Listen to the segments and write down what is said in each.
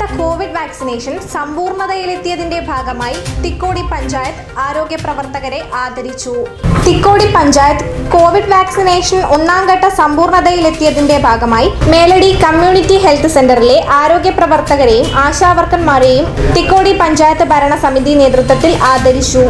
Covid vaccination സമ്പൂർണ്ണതയിലെത്തിയതിന്റെ ഭാഗമായി തിക്കോടി പഞ്ചായത്ത് ആരോഗ്യ പ്രവർത്തകരെ ആദരിച്ചു തിക്കോടി പഞ്ചായത്ത് കോവിഡ് വാക്സിനേഷൻ ഒന്നാം ഘട്ട സമ്പൂർണ്ണതയിലെത്തിയതിന്റെ ഭാഗമായി മേലടി കമ്മ്യൂണിറ്റി ഹെൽത്ത് സെന്ററിലെ ആരോഗ്യ പ്രവർത്തകരെയും ആശാവർക്കന്മാരെയും തിക്കോടി പഞ്ചായത്ത് ഭരണസമിതി നേതൃത്വത്തിൽ ആദരിച്ചു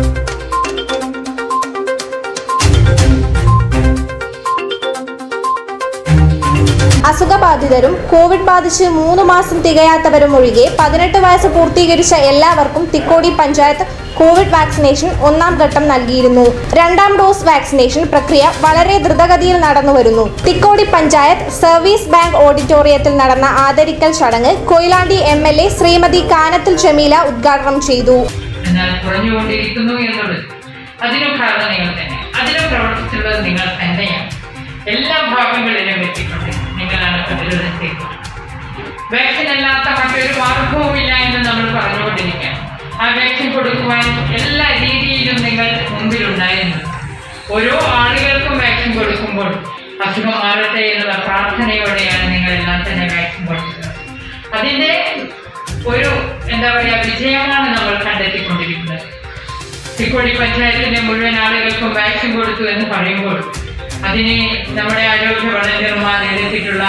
അസുഖബാധിതരും കോവിഡ് ബാധിച്ച് മൂന്ന് മാസം തികയാത്തവരും ഒഴികെ പതിനെട്ട് വയസ്സ് പൂർത്തീകരിച്ച എല്ലാവർക്കും തിക്കോടി പഞ്ചായത്ത് കോവിഡ് വാക്സിനേഷൻ ഒന്നാം ഘട്ടം നൽകിയിരുന്നു രണ്ടാം ഡോസ് വാക്സിനേഷൻ പ്രക്രിയ വളരെ ദ്രുതഗതിയിൽ നടന്നുവരുന്നു തിക്കോടി പഞ്ചായത്ത് സർവീസ് ബാങ്ക് ഓഡിറ്റോറിയത്തിൽ നടന്ന ആദരിക്കൽ ചടങ്ങ് Koyilandy M L A Shrimati Kanathil Jameela ഉദ്ഘാടനം ചെയ്തു എന്നാൽ കുറഞ്ഞുകൊണ്ടിരിക്കുന്നു എന്നുള്ളത് അതിനും കാരണം നിങ്ങൾ തന്നെ അതിനും പ്രവർത്തിച്ചുള്ളത് നിങ്ങൾ തന്നെയാണ് എല്ലാ ഭാഗങ്ങളിലും എത്തിക്കൊണ്ട് നിങ്ങളാണ് പ്രതിരോധം ചെയ്തത് വാക്സിൻ അല്ലാത്ത മറ്റൊരു മാർഗവുമില്ല എന്ന് നമ്മൾ പറഞ്ഞുകൊണ്ടിരിക്കുകയാണ് ആ വാക്സിൻ കൊടുക്കുവാൻ എല്ലാ രീതിയിലും നിങ്ങൾ മുമ്പിലുണ്ടായിരുന്നു ഓരോ ആളുകൾക്കും വാക്സിൻ കൊടുക്കുമ്പോൾ അസുഖം മാറട്ടെ എന്നുള്ള പ്രാർത്ഥനയോടെയാണ് നിങ്ങൾ എല്ലാം തന്നെ വാക്സിൻ കൊടുക്കുന്നത് അതിന്റെ ഒരു എന്താ പറയുക വിജയമാണ് നമ്മൾ കണ്ടെത്തിക്കൊണ്ടിരിക്കുന്നത് തിക്കോടി പഞ്ചായത്തിന്റെ മുഴുവൻ ആളുകൾക്കും വാക്സിൻ കൊടുത്തു എന്ന് പറയുമ്പോൾ അതിന് നമ്മുടെ ആരോഗ്യ വളണ്ടിയർമാർ എടുത്തിട്ടുള്ള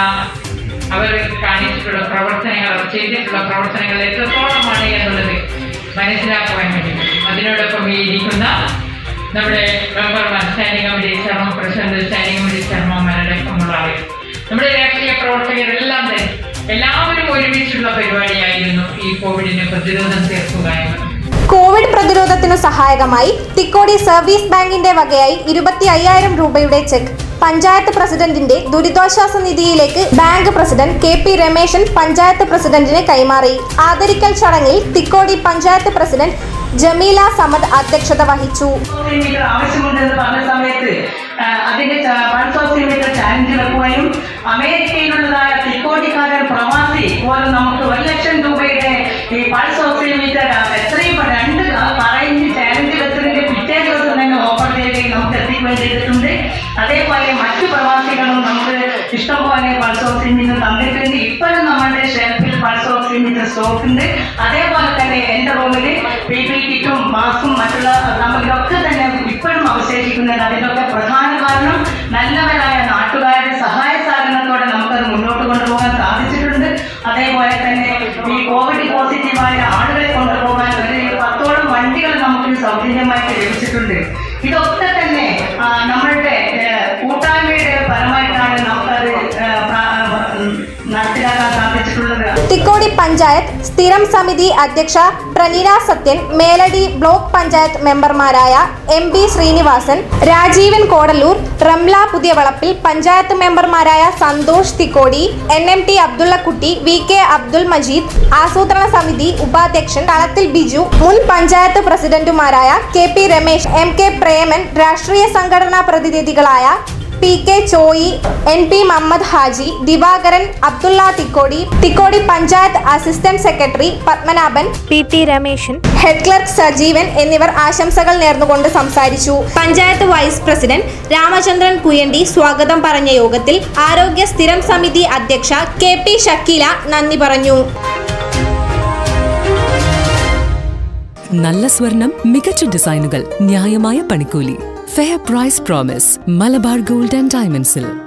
അവർ കാണിച്ചിട്ടുള്ള പ്രവർത്തനങ്ങൾ അവർ ചെയ്തിട്ടുള്ള പ്രവർത്തനങ്ങൾ എത്രത്തോളമാണ് എന്നുള്ളത് മനസ്സിലാക്കുവാൻ വേണ്ടി പറ്റും. അതിനോടൊപ്പം ഈ ഇരിക്കുന്ന നമ്മുടെ മെമ്പർമാർ standing committee chairman president standing committee ചെയർമാൻമാരടക്കമുള്ള ആളുകൾ നമ്മുടെ രാഷ്ട്രീയ പ്രവർത്തകരെല്ലാം തന്നെ എല്ലാവരും ഒരുമിച്ചുള്ള പരിപാടിയായിരുന്നു ഈ കോവിഡിനെ പ്രതിരോധം തീർക്കുക എന്നത് കോവിഡ് പ്രതിരോധത്തിനു സഹായകമായി തിക്കോടി സർവീസ് ബാങ്കിന്റെ വകയായി ഇരുപത്തി അയ്യായിരം രൂപയുടെ ചെക്ക് പഞ്ചായത്ത് പ്രസിഡന്റിന്റെ ദുരിതാശ്വാസ നിധിയിലേക്ക് bank president K P Rameshan panchayat പ്രസിഡന്റിന് കൈമാറി ആദരിക്കൽ ചടങ്ങിൽ തിക്കോടി പഞ്ചായത്ത് പ്രസിഡന്റ് ജമീല സമദ് അധ്യക്ഷത വഹിച്ചു ഓക്സിമീറ്റർ ആവശ്യമുണ്ടെന്ന് പറഞ്ഞ സമയത്ത് ആ, അതിന്റെ പൾസ് ഓക്സിമീറ്റർ ചാലഞ്ച് വെക്കുവാനും അമേരിക്കയിലുള്ളതായ തിക്കോട്ടിക്കാരൻ പ്രവാസി പോലും നമുക്ക് ഒരു ലക്ഷം രൂപയുടെ ഈ പൾസ് ഓക്സിമീറ്റർ എത്രയും പെ- രണ്ട് പറഞ്ഞ് ചാലഞ്ച് വെച്ചതിന്റെ പിറ്റേ ദിവസം തന്നെ ഓഫർ ചെയ്യുകയും നമുക്ക് എത്തിക്കുകയും ചെയ്തിട്ടുണ്ട് അതേപോലെ മറ്റു പ്രവാസികളും നമുക്ക് ഇഷ്ടംപോലെ പൾസ് ഓക്സിമീറ്റർ തന്നിട്ടുണ്ട് ഇപ്പോഴും നമ്മളുടെ ഷെൽഫിൽ പൾസ് ഓക്സിമീറ്റർ സ്റ്റോക്ക് ഉണ്ട് അതേപോലെ തന്നെ എൻ്റെ റൂമിൽ പി പി കിറ്റും മാസ്കും മറ്റുള്ള നമ്മളിലൊക്കെ തന്നെ ഇപ്പോഴും അവശേഷിക്കുന്നുണ്ട് അതിനൊക്കെ പ്രധാന കാരണം നല്ലവരായ നാട്ടുകാരുടെ സഹായ സഹകരണത്തോടെ നമുക്കത് മുന്നോട്ട് കൊണ്ടുപോകാൻ സാധിച്ചിട്ടുണ്ട് അതേപോലെ തന്നെ ഈ കോവിഡ് പോസിറ്റീവായ ആളുകളെ കൊണ്ടുപോകാൻ ഒരു പത്തോളം വണ്ടികൾ നമുക്ക് സൗജന്യമായിട്ട് ലഭിച്ചിട്ടുണ്ട് ഇതൊക്കെ തന്നെ ആ, നമ്മളുടെ ഏഹ്, കൂട്ടായ്മയുടെ ഫലമായിട്ടാണ് നമുക്കത് ഏഹ്, പ്രാ- ഉം, നടപ്പിലാക്കാൻ സാധിച്ചിട്ടുള്ളത് തിക്കോടി പഞ്ചായത്ത് സ്ഥിരം സമിതി അധ്യക്ഷ പ്രനീന സത്യൻ മേലടി ബ്ലോക്ക് പഞ്ചായത്ത് മെമ്പർമാരായ എം ബി ശ്രീനിവാസൻ രാജീവൻ കോടല്ലൂർ റംല പുതിയവളപ്പിൽ പഞ്ചായത്ത് മെമ്പർമാരായ Santhosh Thikkodi N M T Abdullakutty V K Abdul Majeed ആസൂത്രണ സമിതി ഉപാധ്യക്ഷൻ കളത്തിൽ ബിജു മുൻ പഞ്ചായത്ത് പ്രസിഡന്റുമാരായ K P Ramesh M K Preman രാഷ്ട്രീയ സംഘടനാ പ്രതിനിധികളായ P K Choyi N P Muhammad Haji Divakaran Abdulla Thikkodi Thikkodi panchayat assistant secretary Padmanabhan P T Rameshan head clerk Sajeevan എന്നിവർ ആശംസകൾ നേർന്നുകൊണ്ട് സംസാരിച്ചു പഞ്ചായത്ത് വൈസ് പ്രസിഡന്റ് രാമചന്ദ്രൻ കുയണ്ടി സ്വാഗതം പറഞ്ഞ യോഗത്തിൽ ആരോഗ്യ സ്ഥിരം സമിതി അധ്യക്ഷ കെ പി ഷക്കീല നന്ദി പറഞ്ഞു നല്ല സ്വർണം മികച്ച ഡിസൈനുകൾ ന്യായമായ പണിക്കൂലി fair price promise Malabar gold and ഡയമണ്ട്സിൽ